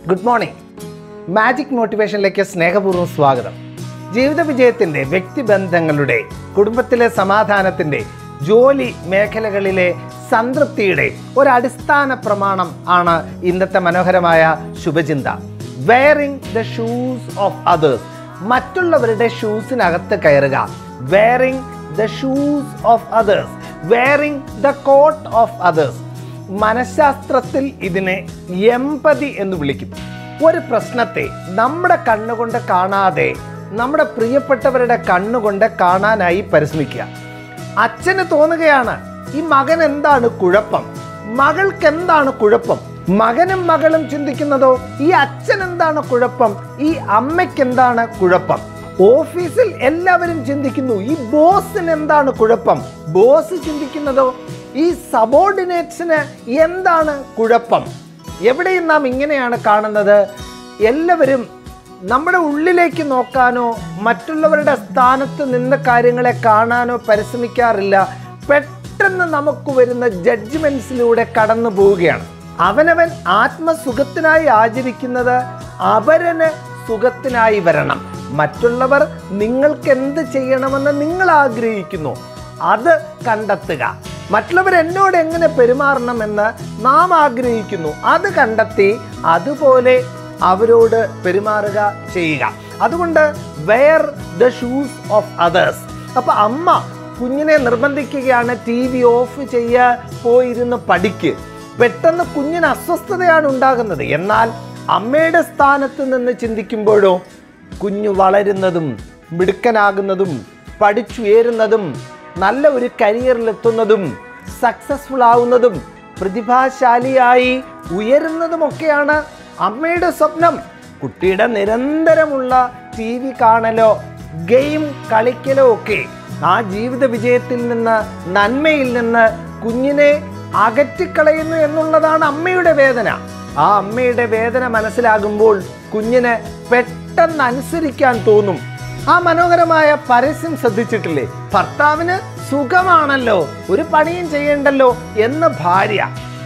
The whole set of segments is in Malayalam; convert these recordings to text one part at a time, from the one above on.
ഗുഡ് മോർണിംഗ് മാജിക് മോട്ടിവേഷനിലേക്ക് സ്നേഹപൂർവ്വം സ്വാഗതം ജീവിത വിജയത്തിൻ്റെ വ്യക്തിബന്ധങ്ങളുടെ കുടുംബത്തിലെ സമാധാനത്തിൻ്റെ ജോലി മേഖലകളിലെ സംതൃപ്തിയുടെ ഒരു അടിസ്ഥാന പ്രമാണം ആണ് ഇന്നത്തെ മനോഹരമായ ശുഭചിന്ത wearing the shoes of others മറ്റുള്ളവരുടെ ഷൂസിനകത്ത് കയറുക wearing the shoes of others wearing the coat of others മനഃശാസ്ത്രത്തിൽ ഇതിനെ എമ്പതി എന്ന് വിളിക്കും ഒരു പ്രശ്നത്തെ നമ്മുടെ കണ്ണുകൊണ്ട് കാണാതെ നമ്മുടെ പ്രിയപ്പെട്ടവരുടെ കണ്ണുകൊണ്ട് കാണാനായി പരിശ്രമിക്കുക അച്ഛന് തോന്നുകയാണ് ഈ മകൻ എന്താണ് കുഴപ്പം മകൾക്ക് എന്താണ് കുഴപ്പം മകനും മകളും ചിന്തിക്കുന്നതോ ഈ അച്ഛൻ എന്താണ് കുഴപ്പം ഈ അമ്മയ്ക്ക് എന്താണ് കുഴപ്പം ഓഫീസിൽ എല്ലാവരും ചിന്തിക്കുന്നു ഈ ബോസിന് എന്താണ് കുഴപ്പം ബോസ് ചിന്തിക്കുന്നതോ ഈ സബോർഡിനേറ്റ്സിന് എന്താണ് കുഴപ്പം എവിടെയും നാം ഇങ്ങനെയാണ് കാണുന്നത് എല്ലാവരും നമ്മുടെ ഉള്ളിലേക്ക് നോക്കാനോ മറ്റുള്ളവരുടെ സ്ഥാനത്ത് നിന്ന് കാര്യങ്ങളെ കാണാനോ പരിശ്രമിക്കാറില്ല പെട്ടെന്ന് നമുക്ക് വരുന്ന ജഡ്ജ്മെന്റ്സിലൂടെ കടന്നു പോവുകയാണ് അവനവൻ ആത്മസുഖത്തിനായി ആചരിക്കുന്നത് അപരന് സുഖത്തിനായി വരണം മറ്റുള്ളവർ നിങ്ങൾക്ക് എന്ത് ചെയ്യണമെന്ന് നിങ്ങൾ ആഗ്രഹിക്കുന്നു അത് കണ്ടെത്തുക മറ്റുള്ളവർ എന്നോട് എങ്ങനെ പെരുമാറണമെന്ന് നാം ആഗ്രഹിക്കുന്നു അത് കണ്ടെത്തി അതുപോലെ അവരോട് പെരുമാറുക ചെയ്യുക അതുകൊണ്ട് wear the shoes of others അപ്പൊ അമ്മ കുഞ്ഞിനെ നിർബന്ധിക്കുകയാണ് ടി വി ഓഫ് ചെയ്യുക പോയിരുന്ന് പഠിക്ക് പെട്ടെന്ന് കുഞ്ഞിന് അസ്വസ്ഥതയാണ് ഉണ്ടാകുന്നത് എന്നാൽ അമ്മയുടെ സ്ഥാനത്ത് നിന്ന് ചിന്തിക്കുമ്പോഴോ കുഞ്ഞു വളരുന്നതും മിടുക്കനാകുന്നതും പഠിച്ചുയരുന്നതും നല്ല ഒരു കരിയറിലെത്തുന്നതും സക്സസ്ഫുൾ ആവുന്നതും പ്രതിഭാശാലിയായി ഉയരുന്നതുമൊക്കെയാണ് അമ്മയുടെ സ്വപ്നം കുട്ടിയുടെ നിരന്തരമുള്ള ടി വി കാണലോ ഗെയിം കളിക്കലോ ഒക്കെ ആ ജീവിത വിജയത്തിൽ നിന്ന് നന്മയിൽ നിന്ന് കുഞ്ഞിനെ അകറ്റിക്കളയുന്നു എന്നുള്ളതാണ് അമ്മയുടെ വേദന ആ അമ്മയുടെ വേദന മനസ്സിലാകുമ്പോൾ കുഞ്ഞിന് പെട്ടെന്ന് അനുസരിക്കാൻ തോന്നും ആ മനോഹരമായ പരസ്യം ശ്രദ്ധിച്ചിട്ടില്ലേ ഭർത്താവിന് സുഖമാണല്ലോ ഒരു പണിയും ചെയ്യണ്ടല്ലോ എന്ന് ഭാര്യ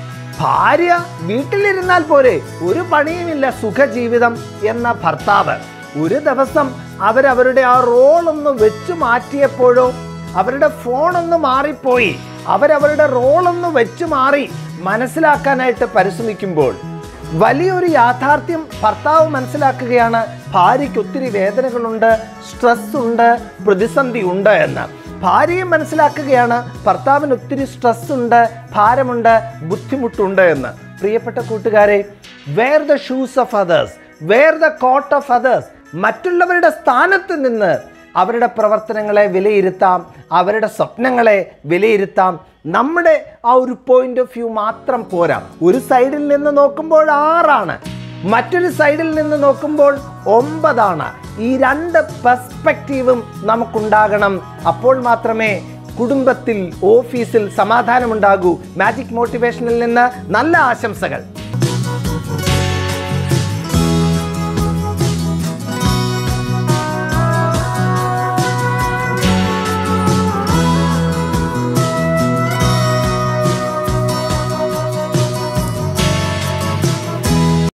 ഭാര്യ വീട്ടിലിരുന്നാൽ പോരെ ഒരു പണിയുമില്ല സുഖജീവിതം എന്ന ഭർത്താവ് ഒരു ദിവസം അവരവരുടെ ആ റോൾ ഒന്ന് വെച്ചു മാറ്റിയപ്പോഴോ അവരുടെ ഫോൺ ഒന്ന് മാറിപ്പോയി അവരവരുടെ റോൾ ഒന്ന് വെച്ചു മാറി മനസ്സിലാക്കാനായിട്ട് പരിശ്രമിക്കുമ്പോൾ വലിയൊരു യാഥാർത്ഥ്യം ഭർത്താവ് മനസ്സിലാക്കുകയാണ് ഭാര്യയ്ക്ക് ഒത്തിരി വേദനകളുണ്ട് സ്ട്രെസ് ഉണ്ട് പ്രതിസന്ധി ഉണ്ട് എന്ന് ഭാര്യയും മനസ്സിലാക്കുകയാണ് ഭർത്താവിന് ഒത്തിരി സ്ട്രെസ് ഉണ്ട് ഭാരമുണ്ട് ബുദ്ധിമുട്ടുണ്ട് എന്ന് പ്രിയപ്പെട്ട കൂട്ടുകാരെ wear the shoes of others wear the coat of others മറ്റുള്ളവരുടെ സ്ഥാനത്ത് നിന്ന് അവരുടെ പ്രവർത്തനങ്ങളെ വിലയിരുത്താം അവരുടെ സ്വപ്നങ്ങളെ വിലയിരുത്താം നമ്മുടെ ആ ഒരു പോയിന്റ് ഓഫ് വ്യൂ മാത്രം പോരാ ഒരു സൈഡിൽ നിന്ന് നോക്കുമ്പോൾ ആറാണ് മറ്റൊരു സൈഡിൽ നിന്ന് നോക്കുമ്പോൾ ഒമ്പതാണ് ഈ രണ്ട് പെർസ്പെക്റ്റീവും നമുക്കുണ്ടാകണം അപ്പോൾ മാത്രമേ കുടുംബത്തിൽ ഓഫീസിൽ സമാധാനമുണ്ടാകൂ മാജിക് മോട്ടിവേഷനിൽ നിന്ന് നല്ല ആശംസകൾ